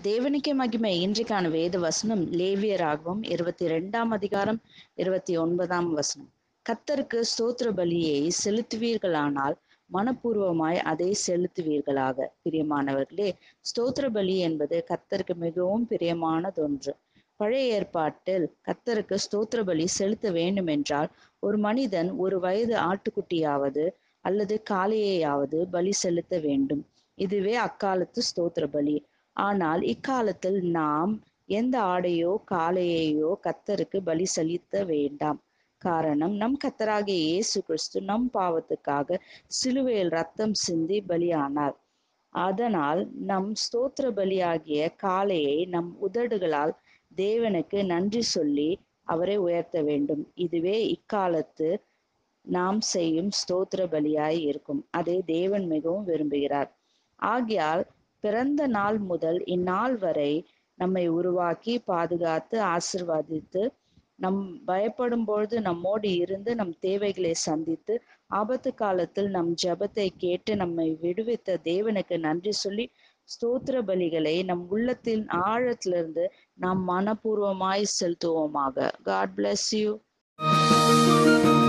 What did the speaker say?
தேவனுக்கே மகிமை இன்றைக்கான வேத வசனம் லேவியராகவும் இருபத்தி ரெண்டாம் அதிகாரம் இருபத்தி ஒன்பதாம் வசனம் கத்தருக்கு ஸ்தோத்திர பலியை செலுத்துவீர்களானால் மனப்பூர்வமாய் அதை செலுத்துவீர்களாக பிரியமானவர்களே ஸ்தோத்திர பலி என்பது கத்தருக்கு மிகவும் பிரியமானதொன்று பழைய ஏற்பாட்டில் கத்தருக்கு ஸ்தோத்திர பலி செலுத்த வேண்டும் என்றால் ஒரு மனிதன் ஒரு வயது ஆட்டுக்குட்டியாவது அல்லது காளையையாவது பலி செலுத்த வேண்டும் இதுவே அக்காலத்து ஸ்தோத்திர பலி ஆனால் இக்காலத்தில் நாம் எந்த ஆடையோ காளையையோ கத்தருக்கு பலி செலுத்த வேண்டாம் காரணம் நம் கத்தராகிய இயேசு கிறிஸ்து நம் பாவத்துக்காக சிலுவையில் ரத்தம் சிந்தி பலியானார் அதனால் நம் ஸ்தோத்திர பலியாகிய காளையை நம் உதடுகளால் தேவனுக்கு நன்றி சொல்லி அவரை உயர்த்த வேண்டும் இதுவே இக்காலத்து நாம் செய்யும் ஸ்தோத்திர பலியாய் இருக்கும் அதை தேவன் மிகவும் விரும்புகிறார் ஆகையால் பிறந்த நாள் முதல் இந்நாள் வரை நம்மை உருவாக்கி பாதுகாத்து ஆசிர்வதித்து நம் பயப்படும் பொழுது நம்மோடு இருந்து நம் தேவைகளை சந்தித்து ஆபத்து காலத்தில் நம் ஜபத்தை கேட்டு நம்மை விடுவித்த தேவனுக்கு நன்றி சொல்லி ஸ்தோத்திர பலிகளை நம் உள்ளத்தின் ஆழத்திலிருந்து நாம் மனப்பூர்வமாய் செலுத்துவோமாக காட் பிளஸ் யூ